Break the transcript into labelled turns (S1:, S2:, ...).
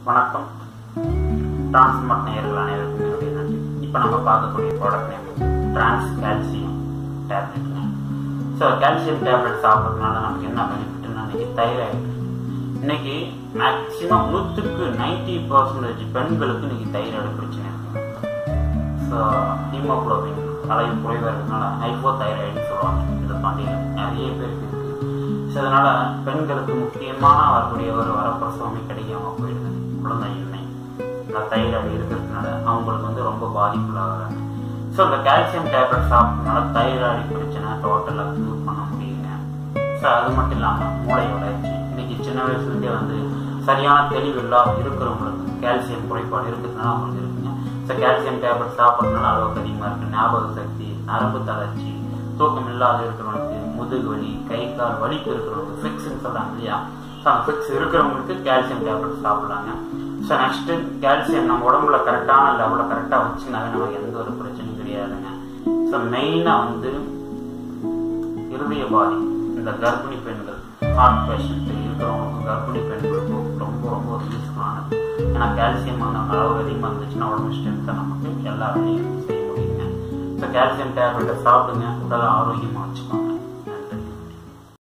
S1: வணக்கம் டிரான்ஸ்மார்ட் நேயர்கள் அனைவருக்கும் என்னுடைய நன்றி இப்போ நம்ம பார்க்கக்கூடிய ப்ராடக்ட் நேம் டிரான்ஸ் கால்சியம் டேப்லெட்டுங்க ஸோ கால்சியம் டேப்லெட் சாப்பிட்றதுனால நமக்கு என்ன பெனிஃபிட்னா இன்னைக்கு தைராய்டு இன்னைக்கு மேக்சிமம் நூற்றுக்கு நைன்டி பர்சன்டேஜ் பெண்களுக்கு இன்னைக்கு தைராய்டு பிரச்சனை இருக்கு ஸோ ஹீமோக்ளோபின் அளவு குறைவாக இருக்கிறதுனால ஹைப்போ தைராய்டுன்னு சொல்லுவாங்க இந்த பண்டிகை நிறைய பேருக்கு இருக்கு ஸோ அதனால பெண்களுக்கு முக்கியமான வரக்கூடிய ஒரு வரப்பிரசவமே கிடைக்காம போயிடுது குழந்தையின்மை இந்த தைராய்டு இருக்கிறதுனால அவங்களுக்கு வந்து ரொம்ப பாதிப்புள்ளாகிறாங்க ஸோ இந்த கால்சியம் டேப்லெட் சாப்பிட்றதுனால தைராய்டு பிரச்சனை டோட்டலாக க்யூர் பண்ண முடியுங்க ஸோ அது மட்டும் இல்லாமல் மூளை வளர்ச்சி இன்னைக்கு சின்ன வயசுலேருந்தே வந்து சரியான தெளிவு இல்லாம இருக்கிறவங்களுக்கு கால்சியம் குறைபாடு இருக்கிறதுனால அவங்களுக்கு இருக்குங்க ஸோ கால்சியம் டேப்லெட் சாப்பிட்றதுனால அளவுக்கு அதிகமாக இருக்கு ஞாபக சக்தி நரம்பு தளர்ச்சி தூக்கம் இல்லாத இருக்கிறவங்களுக்கு முதுகு வலி கை கால் வலிப்பு இருக்கிறவங்களுக்கு ஃபிக்ஸ்ன்னு சொல்றாங்க இல்லையா ஸோ அந்த ஃபிக்ஸ் இருக்கிறவங்களுக்கு கால்சியம் டேப்லெட் சாப்பிடலாங்க ஸோ நெக்ஸ்ட்டு கால்சியம் நம்ம உடம்புல கரெக்டான லெவலில் கரெக்டாக வச்சுனாவே நமக்கு எந்த ஒரு பிரச்சனையும் கிடையாதுங்க ஸோ மெயினாக வந்து இருதய பாதி இந்த கர்ப்பிணி பெண்கள் ஹார்ட் பேஷண்ட் இருக்கிறவங்களுக்கும் கர்ப்பிணி பெண்களுக்கும் ரொம்ப ரொம்ப யூஸ்ஃபுல்லானது ஏன்னா கால்சியமான அளவு அதிகமாக இருந்துச்சுன்னா உடம்பு ஸ்ட்ரென்த்தை நமக்கு எல்லா வேலையும் செய்ய முடியுங்க ஸோ கால்சியம் டேப்லெட்டை சாப்பிடுங்க உடலை ஆரோக்கியமாக வச்சுக்கோங்க